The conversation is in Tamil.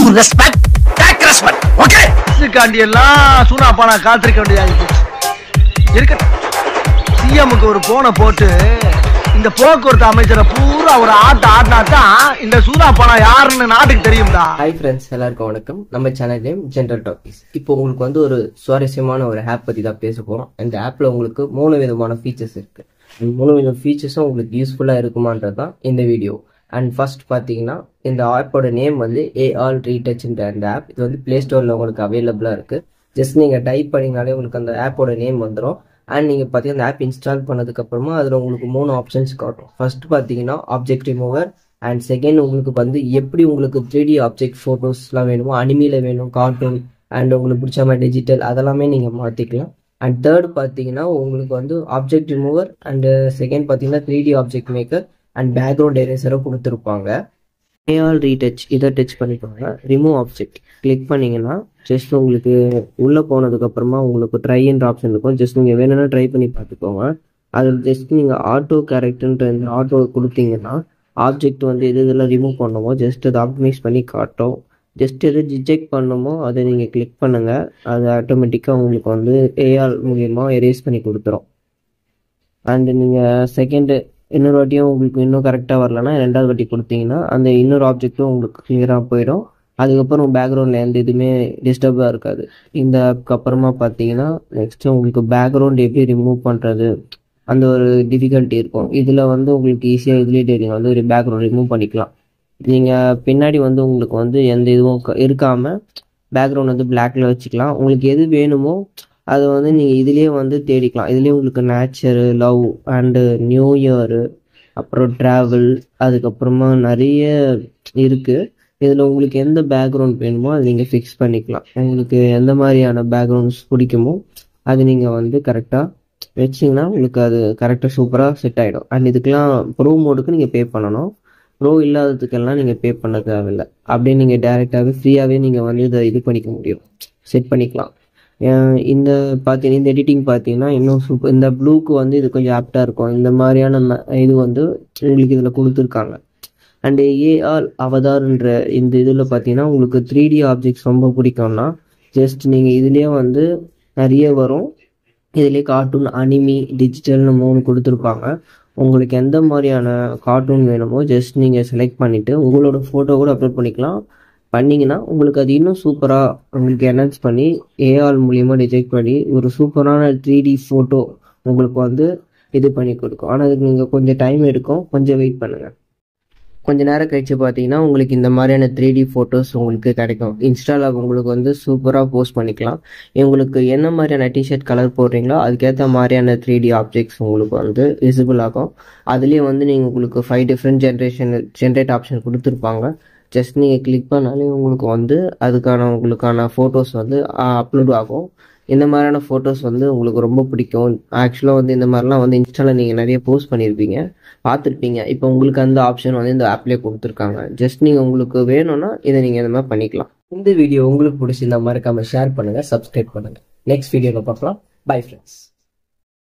ரெஸ்பெக்ட் டேக் ரெஸ்பெக்ட் ஓகே காண்டி எல்லாம் சூனா பானா காத்திருக்க வேண்டியதாக போச்சு இருக்கட்டும் சிஎம்முக்கு ஒரு போனை போட்டு இந்த போக்குவரத்து அமைச்சரை பூரா ஒரு ஆட்ட ஆட்டினா தான் இந்த சூனா பானா யாருன்னு நாட்டுக்கு தெரியும்டா ஹாய் ஃப்ரெண்ட்ஸ் எல்லாருக்கும் வணக்கம் நம்ம சேனல் நேம் ஜென்ரல் டாபிக்ஸ் இப்போ உங்களுக்கு வந்து ஒரு சுவாரஸ்யமான ஒரு ஆப் பற்றி தான் பேச போகிறோம் இந்த ஆப்பில் உங்களுக்கு மூணு விதமான ஃபீச்சர்ஸ் இருக்குது அந்த மூணு வித ஃபீச்சர்ஸும் உங்களுக்கு யூஸ்ஃபுல்லாக இருக்குமான்றது தான் இந்த வீடியோ அண்ட் ஃபர்ஸ்ட் பார்த்தீங்கன்னா இந்த ஆப்போட நேம் வந்து ஏ ஆல் ரீடச்ன்ற அந்த ஆப் இது வந்து ப்ளே ஸ்டோரில் உங்களுக்கு அவைலபிளாக இருக்குது ஜஸ்ட் நீங்கள் டைப் பண்ணிங்கனாலே உங்களுக்கு அந்த ஆப்போட நேம் வந்துடும் அண்ட் நீங்கள் பார்த்தீங்கன்னா அந்த ஆப் இன்ஸ்டால் பண்ணதுக்கப்புறமா அதில் உங்களுக்கு மூணு ஆப்ஷன்ஸ் காட்டும் ஃபர்ஸ்ட் பார்த்தீங்கன்னா ஆப்ஜெக்ட் ரிமூவர் அண்ட் செகண்ட் உங்களுக்கு வந்து எப்படி உங்களுக்கு த்ரீ டி ஆப்ஜெக்ட் ஃபோட்டோஸ்லாம் வேணுமோ அனிமியில் வேணும் கார்ட்டூன் அண்ட் உங்களுக்கு பிடிச்ச மாதிரி டிஜிட்டல் அதெல்லாமே நீங்கள் மாற்றிக்கலாம் அண்ட் தேர்ட் பார்த்தீங்கன்னா உங்களுக்கு வந்து ஆப்ஜெக்ட் ரிமூவர் அண்டு செகண்ட் பார்த்தீங்கன்னா three D object maker and background எரேசரும் கொடுத்துருப்பாங்க ஏஆல் ரீடச் இதை டச் பண்ணிக்கோங்க ரிமூவ் ஆப்ஜெக்ட் கிளிக் பண்ணீங்கன்னா ஜஸ்ட் உங்களுக்கு உள்ளே போனதுக்கப்புறமா உங்களுக்கு ட்ரைன்ற ஆப்ஷன் இருக்கும் ஜஸ்ட் நீங்கள் வேணும்னா ட்ரை பண்ணி பார்த்துக்கோங்க அதில் ஜஸ்ட் நீங்கள் ஆட்டோ கேரக்டர்ன்ற இந்த ஆட்டோ கொடுத்தீங்கன்னா ஆப்ஜெக்ட் வந்து எது இதெல்லாம் ரிமூவ் பண்ணணுமோ ஜஸ்ட் அதை ஆப்டிமைஸ் பண்ணி காட்டும் ஜஸ்ட் எது ஜிஜெக்ட் பண்ணணுமோ அதை நீங்கள் கிளிக் பண்ணுங்கள் அது ஆட்டோமேட்டிக்காக உங்களுக்கு வந்து ஏஆர் மூலியமாக எரேஸ் பண்ணி கொடுத்துரும் அண்டு நீங்கள் செகண்டு இன்னொரு வாட்டியும் உங்களுக்கு இன்னும் கரெக்டாக வரலன்னா ரெண்டாவது வாட்டி கொடுத்தீங்கன்னா அந்த இன்னொரு ஆப்ஜெக்ட்டும் உங்களுக்கு கிளியராக போயிடும் அதுக்கப்புறம் பேக்ரவுண்டில் எந்த இதுவுமே டிஸ்டர்பாக இருக்காது இந்த ஆப்க்கு அப்புறமா பார்த்தீங்கன்னா நெக்ஸ்ட்டு உங்களுக்கு பேக்ரவுண்ட் எப்படி ரிமூவ் பண்ணுறது அந்த ஒரு டிஃபிகல்ட்டி இருக்கும் இதில் வந்து உங்களுக்கு ஈஸியாக இதுலேயே தெரியும் வந்து ஒரு பேக்ரவுண்ட் ரிமூவ் பண்ணிக்கலாம் நீங்கள் பின்னாடி வந்து உங்களுக்கு வந்து எந்த இதுவும் க- இருக்காம பேக்ரவுண்ட் வந்து பிளாக்ல வச்சுக்கலாம் உங்களுக்கு எது வேணுமோ அது வந்து நீங்கள் இதுலேயே வந்து தேடிக்கலாம் இதுலேயே உங்களுக்கு nature love and new year அப்புறம் ட்ராவல் அதுக்கப்புறமா நிறைய இருக்குது இதில் உங்களுக்கு எந்த பேக்ரவுண்ட் வேணுமோ அதை நீங்கள் ஃபிக்ஸ் பண்ணிக்கலாம் உங்களுக்கு எந்த மாதிரியான பேக்ரவுண்ட்ஸ் பிடிக்குமோ அது நீங்கள் வந்து கரெக்டாக வச்சிங்கன்னா உங்களுக்கு அது கரெக்டாக சூப்பராக செட் ஆகிடும் அண்ட் இதுக்கெலாம் ப்ரோ மோடுக்கு நீங்கள் பே பண்ணணும் ப்ரோ இல்லாததுக்கெல்லாம் நீங்கள் பே பண்ண தேவையில்லை அப்படியே நீங்கள் டேரெக்டாகவே ஃப்ரீயாகவே நீங்கள் வந்து இதை இது பண்ணிக்க முடியும் செட் பண்ணிக்கலாம் அஹ் இந்த பார்த்தீங்கன்னா இந்த எடிட்டிங் பார்த்தீங்கன்னா இன்னும் சூப்பர் இந்த ப்ளூக்கு வந்து இது கொஞ்சம் ஆப்டாக இருக்கும் இந்த மாதிரியான ம- இது வந்து உங்களுக்கு இதில் கொடுத்துருக்காங்க அண்டு ஏஆர் அவதார்ன்ற இந்த இதில் பார்த்தீங்கன்னா உங்களுக்கு த்ரீ டி ஆப்ஜெக்ட்ஸ் ரொம்ப பிடிக்கும்னா ஜஸ்ட் நீங்கள் இதுலேயே வந்து நிறைய வரும் இதுலேயே கார்ட்டூன் அனிமி டிஜிட்டல்னு மூணு கொடுத்துருப்பாங்க உங்களுக்கு எந்த மாதிரியான கார்ட்டூன் வேணுமோ ஜஸ்ட் நீங்கள் செலக்ட் பண்ணிவிட்டு உங்களோட ஃபோட்டோ கூட அப்லோட் பண்ணிக்கலாம் பண்ணிங்கன்னா உங்களுக்கு அது இன்னும் சூப்பராக உங்களுக்கு என்ஹான்ஸ் பண்ணி ஏஆர் மூலியமாக டிஜெக்ட் பண்ணி ஒரு சூப்பரான த்ரீ டி ஃபோட்டோ உங்களுக்கு வந்து இது பண்ணி கொடுக்கும் ஆனால் அதுக்கு நீங்கள் கொஞ்சம் டைம் எடுக்கும் கொஞ்சம் வெயிட் பண்ணுங்கள் கொஞ்ச நேரம் கழிச்சு பார்த்தீங்கன்னா உங்களுக்கு இந்த மாதிரியான த்ரீ டி ஃபோட்டோஸ் உங்களுக்கு கிடைக்கும் இன்ஸ்டாவில் உங்களுக்கு வந்து சூப்பராக போஸ்ட் பண்ணிக்கலாம் உங்களுக்கு என்ன மாதிரியான டிஷர்ட் கலர் போடுறீங்களோ அதுக்கேற்ற மாதிரியான த்ரீ டி ஆப்ஜெக்ட்ஸ் உங்களுக்கு வந்து விசிபிள் ஆகும் அதுலேயே வந்து நீங்கள் உங்களுக்கு five different generation generate option கொடுத்துருப்பாங்க ஜஸ்ட் நீங்கள் கிளிக் பண்ணாலே உங்களுக்கு வந்து அதுக்கான உங்களுக்கான ஃபோட்டோஸ் வந்து அப்லோட் ஆகும் இந்த மாதிரியான ஃபோட்டோஸ் வந்து உங்களுக்கு ரொம்ப பிடிக்கும் ஆக்சுவலாக வந்து இந்த மாதிரிலாம் வந்து இன்ஸ்டாவில் நீங்கள் நிறைய போஸ்ட் பண்ணியிருப்பீங்க பார்த்துருப்பீங்க இப்போ உங்களுக்கு அந்த ஆப்ஷன் வந்து இந்த ஆப்லேயே கொடுத்துருக்காங்க ஜஸ்ட் நீங்கள் உங்களுக்கு வேணும்னா இதை நீங்கள் இந்த மாதிரி பண்ணிக்கலாம் இந்த வீடியோ உங்களுக்கு பிடிச்சிருந்தா மறக்காமல் ஷேர் பண்ணுங்கள் சப்ஸ்கிரைப் பண்ணுங்கள் நெக்ஸ்ட் வீடியோவில் பார்க்கலாம் பை ஃப்ரெண்ட்ஸ்